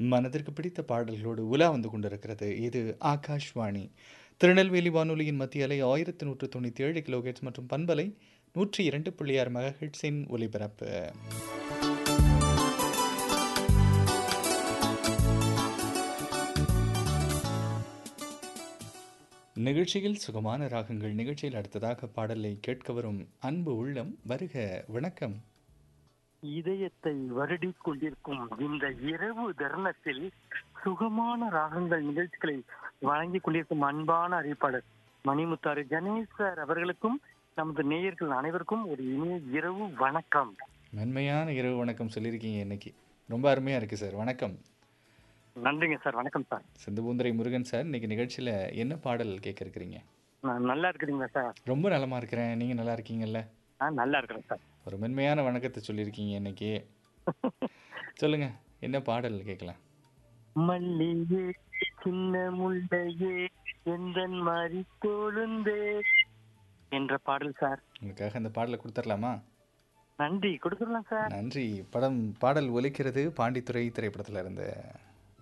மனதிற்கு பிடித்த பாடல்களோடு உலா வந்து கொண்டிருக்கிறது இது ஆகாஷ்வாணி திருநெல்வேலி வானொலியின் மத்திய அலை ஆயிரத்தி நூற்று தொண்ணூற்றி ஏழு கிலோஹெட்ஸ் மற்றும் பண்பலை நூற்றி இரண்டு புள்ளி ஆறு மெகாஹெட்ஸின் ஒலிபரப்பு நிகழ்ச்சியில் சுகமான ராகங்கள் நிகழ்ச்சியில் அடுத்ததாக பாடலை கேட்க வரும் அன்பு உள்ளம் வருக வணக்கம் இதயத்தை வருடிக் கொண்டிருக்கும் இந்த இரவு தருணத்தில் சுகமான ராகங்கள் நிகழ்ச்சிகளை வழங்கிக் கொண்டிருக்கும் அன்பான அறிவிப்பாளர் மணிமுத்தாறு கணேஷ் சார் அவர்களுக்கும் நமது நேயர்கள் அனைவருக்கும் ஒரு இனிய இரவு வணக்கம் மென்மையான இரவு வணக்கம் சொல்லியிருக்கீங்க இன்னைக்கு ரொம்ப அருமையாக இருக்குது சார் வணக்கம் நன்றிங்க சார் வணக்கம் சார் சிந்துபூந்துரை முருகன் சார் இன்னைக்கு நிகழ்ச்சியில் என்ன பாடல் கேட்க இருக்கிறீங்க நான் நல்லா இருக்கிறீங்களா சார் ரொம்ப நலமா இருக்கிறேன் நீங்கள் நல்லா இருக்கீங்கல்ல ஆ நல்லா இருக்கிறேன் சார் ஒரு மென்மையான வணக்கத்தை சொல்லியிருக்கீங்க இன்னைக்கு சொல்லுங்க என்ன பாடல் கேட்கலாம் மல்லியே சின்ன முள்ளையே எந்தன் மாதிரி கொழுந்தே என்ற பாடல் சார் உங்களுக்காக அந்த பாடலை கொடுத்துடலாமா நன்றி கொடுத்துடலாம் சார் நன்றி படம் பாடல் ஒலிக்கிறது பாண்டித்துறை திரைப்படத்தில் இருந்து